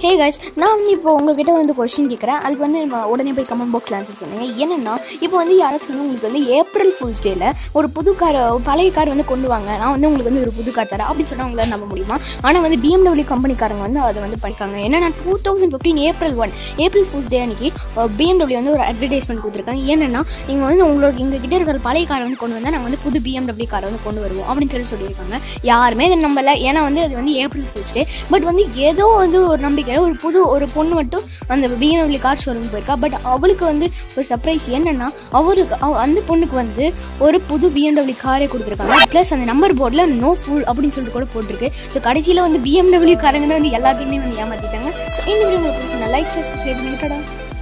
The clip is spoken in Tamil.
ஹே guys நான் வந்து இப்போ உங்ககிட்ட வந்து கொஸ்டின் கேட்குறேன் அதுக்கு வந்து நம்ம உடனே போய் கமெண்ட் பாக்ஸில் ஆன்சர் சொன்னீங்க என்னென்னா இப்போ வந்து யாராச்சும் வந்து உங்களுக்கு வந்து ஏப்ரல் ஃபுல்ஸ் டேல ஒரு புது கார் பழைய கார் வந்து கொண்டு வாங்க நான் வந்து உங்களுக்கு வந்து ஒரு புது கார் தரேன் அப்படின்னு சொன்னால் உங்களால் நம்ப முடியுமா ஆனால் வந்து பிஎம்டபிள்யூ கம்பெனிக்காரங்க வந்து அதை வந்து பண்ணிருக்காங்க என்னன்னா two thousand fifteen April one April fools day அன்னைக்கு பிஎம்டபிள்யூ வந்து ஒரு அட்வர்டைஸ்மெண்ட் கொடுத்துருக்காங்க என்னென்னா நீங்கள் வந்து உங்களோட எங்கள் கிட்ட இருக்கிற பழைய காரை வந்து கொண்டு வந்தால் நாங்கள் வந்து புது பிஎம்டபிள்யூ காரை வந்து கொண்டு வருவோம் அப்படின்னு சொல்லி சொல்லியிருக்காங்க யாருமே இதை நம்பல ஏன்னா வந்து அது வந்து ஏப்ரல் ஃபுல்ஸ் டே பட் வந்து ஏதோ வந்து ஒரு நம்பிக்கையில் ஒரு புது ஒரு பொண்ணு மட்டும் அந்த பிஎம்டபிள்யூ கார் ஷோரூம் போயிருக்கா பட் அவளுக்கு வந்து ஒரு சர்ப்ரைஸ் என்னன்னா அவருக்கு அவ- அந்த பொண்ணுக்கு வந்து ஒரு புது பிஎம்டபிள்யூ காரே கொடுத்துருக்காங்க ப்ளஸ் அந்த நம்பர் போர்டில் நோ ஃபுல் அப்படின்னு சொல்லிட்டு கூட போட்டிருக்கு ஸோ கடைசியில் வந்து பிஎம்டபிள்யூ காரங்க தான் வந்து எல்லாத்தையுமே வந்து ஏமாற்றிட்டாங்க ஸோ இந்த வீடியோ உங்களுக்கு லைக் ஷேர் சப்ஸ்கிரைப் பண்ணிக்கடா